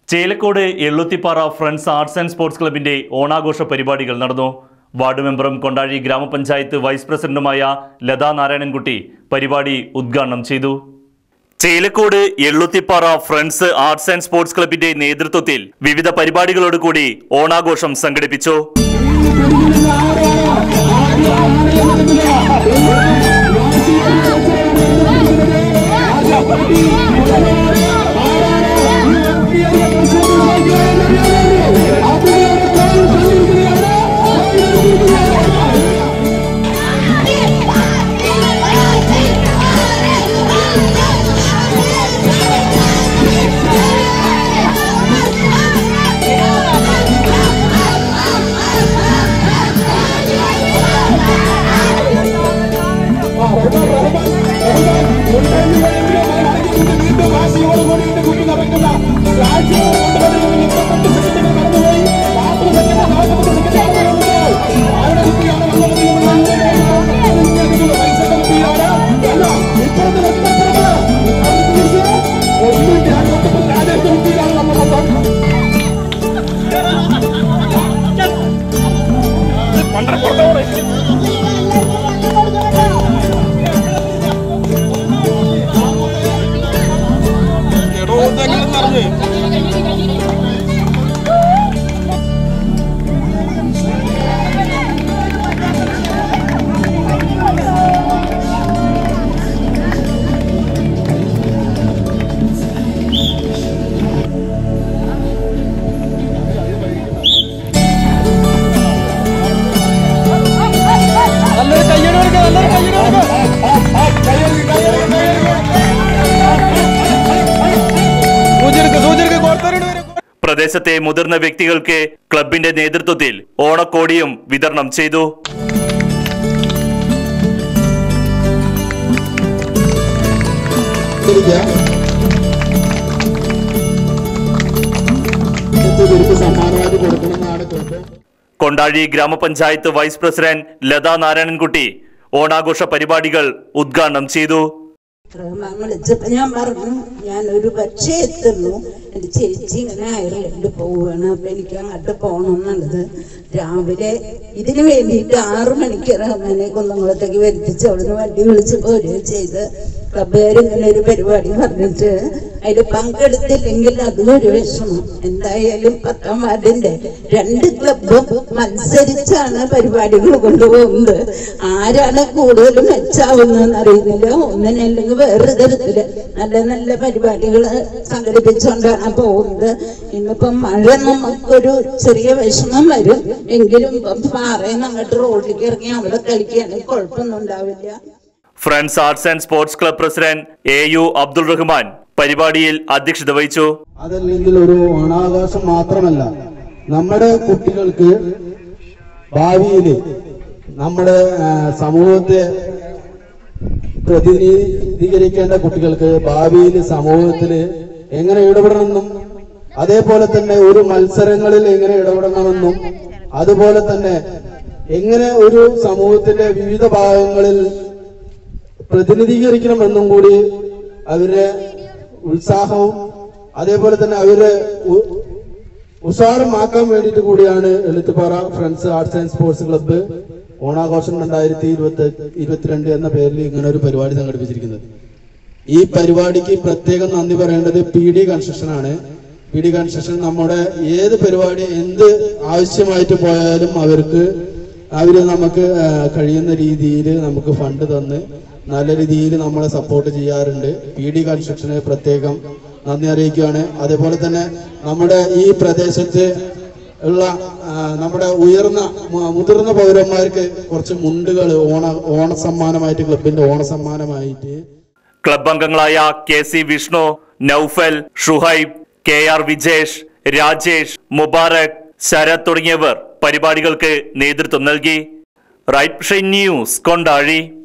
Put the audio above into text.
Chelakode Elluthippara friends arts and sports ക്ലബിന്റെ ഓണാഘോഷ പരിപാടികൾ നടന്നു വാർഡ് മെമ്പറും കൊണ്ടാഴി ഗ്രാമപഞ്ചായത്ത് വൈസ് പ്രസിഡന്റുമായ ലതാ നാരായണൻകുട്ടി പരിപാടി ഉദ്ഘാടനം ചെയ്തു Chelakode Elluthippara friends arts and sports ക്ലബിന്റെ നേതൃത്വത്തിൽ വിവിധ പരിപാടികളോട് കൂടി ഓണാഘോഷം സംഘടിപ്പിച്ചു നല്ലൊരു കയ്യടി കൊടുക്കുക നല്ലൊരു കയ്യടി സൂചിയെടുക്ക് സൂചിയെടുക്ക് കോർത്തരോട് വരെ പ്രദേശത്തെ മുതിർന്ന വ്യക്തികൾക്ക് ക്ലബിന്റെ നേതൃത്വത്തിൽ ഓണക്കോടിയും വിതരണം ചെയ്തു ഇവർക്ക് സമ്മാനമായിട്ട് കൊടുക്കണമെന്നാണ് ക്ലബ്ബ് കൊണ്ടാഴി ഗ്രാമപഞ്ചായത്ത് വൈസ് പ്രസിഡന്റ് ലതാ നാരായണൻകുട്ടി ഓണാഘോഷ പരിപാടികൾ ഉദ്ഘാടനം ചെയ്തു റഹ്മാൻ വിളിച്ചപ്പോ ഞാൻ പറഞ്ഞു ഞാൻ ഒരു പക്ഷേ എത്തുള്ളൂ എന്റെ ചേച്ചി ഇങ്ങനെ അയർലൻഡ് പോവുകയാണ് അപ്പൊ എനിക്ക് അങ്ങോട്ട് പോകണം എന്നുള്ളത് രാവിലെ ഇതിന് വേണ്ടിയിട്ട് ആറു മണിക്ക് റഹ്മാനെ കുന്നംകുളത്തേക്ക് വരുത്തിച്ച് അവിടുന്ന് വണ്ടി വിളിച്ച് പോരുകയും ചെയ്ത് ക്ലബ്ബുകാർ ഇങ്ങനെ ഒരു പരിപാടി പറഞ്ഞിട്ട് അതിൽ പങ്കെടുത്തില്ലെങ്കിൽ അതും ഒരു വിഷമം എന്തായാലും പത്താം വാർഡിന്റെ രണ്ട് ക്ലബും മത്സരിച്ചാണ് പരിപാടികൾ കൊണ്ടുപോകുന്നത് ആരാണ് കൂടുതൽ മെച്ചാവുന്നതെന്ന് അറിയുന്നില്ല ഒന്നിനല്ലെങ്കിൽ വേറെ തരത്തില് നല്ല നല്ല പരിപാടികൾ സംഘടിപ്പിച്ചുകൊണ്ടാണ് പോകുന്നത് ഇന്നിപ്പം മഴ നമുക്കൊരു ചെറിയ വിഷമം വരും എങ്കിലും പാറയിൽ അങ്ങോട്ട് റോഡിലേക്ക് ഇറങ്ങി അവിടെ കളിക്കുകയാണെങ്കിൽ കുഴപ്പമൊന്നും ഉണ്ടാവില്ല friends arts and sports club president A U Abdul Rahman പരിപാടിയിൽ അധ്യക്ഷത വഹിച്ചു അതല്ലെങ്കിൽ ഒരു ഓണാഘോഷം മാത്രമല്ല നമ്മുടെ കുട്ടികൾക്ക് ഭാവിയിൽ നമ്മുടെ ആ, സമൂഹത്തെ പ്രതിനിധീകരിക്കേണ്ട കുട്ടികൾക്ക് ഭാവിയിൽ സമൂഹത്തിൽ എങ്ങനെ ഇടപെടണമെന്നും അതേപോലെ തന്നെ ഒരു മത്സരങ്ങളിൽ എങ്ങനെ ഇടപെടണമെന്നും അതുപോലെ തന്നെ എങ്ങനെ ഒരു സമൂഹത്തിന്റെ വിവിധ ഭാഗങ്ങളിൽ പ്രതിനിധീകരിക്കണമെന്നും കൂടി അവരുടെ ഉത്സാഹവും അതേപോലെ തന്നെ അവരുടെ ഉ- ഉഷാറുമാക്കാൻ വേണ്ടിയിട്ട് കൂടിയാണ് Ezhuthupara friends arts and sports club ഓണാഘോഷം രണ്ടായിരത്തി ഇരുപത്തി ഇരുപത്തിരണ്ട് എന്ന പേരിൽ ഇങ്ങനെ ഒരു പരിപാടി സംഘടിപ്പിച്ചിരിക്കുന്നത് ഈ പരിപാടിക്ക് പ്രത്യേകം നന്ദി പറയേണ്ടത് പി ഡി കൺസ്ട്രക്ഷൻ ആണ് പി ഡി കൺസ്ട്രക്ഷൻ നമ്മുടെ ഏത് പരിപാടി എന്ത് ആവശ്യമായിട്ട് പോയാലും അവർക്ക് അവര് നമുക്ക് ആ, കഴിയുന്ന രീതിയിൽ നമുക്ക് ഫണ്ട് തന്ന് നല്ല രീതിയിൽ നമ്മളെ സപ്പോർട്ട് ചെയ്യാറുണ്ട് പി ഡി കൺസ്ട്രക്ഷന് പ്രത്യേകം നന്ദി അറിയിക്കുകയാണ് അതേപോലെ തന്നെ നമ്മുടെ ഈ പ്രദേശത്ത് ഉള്ള ആ, നമ്മുടെ ഉയർന്ന മു- മുതിർന്ന പൗരന്മാർക്ക് കുറച്ച് മുണ്ടുകൾ ഓണ ഓണ സമ്മാനമായിട്ട് ക്ലബിന്റെ ഓണ സമ്മാനമായിട്ട് ക്ലബ് അംഗങ്ങളായ K C Vishnu Naufal Shuhaib K R Vijesh Rajesh Mubarak Sarath തുടങ്ങിയവർ പരിപാടികൾക്ക് നേതൃത്വം നൽകി റൈറ്റ് ന്യൂസ് കൊണ്ടാഴി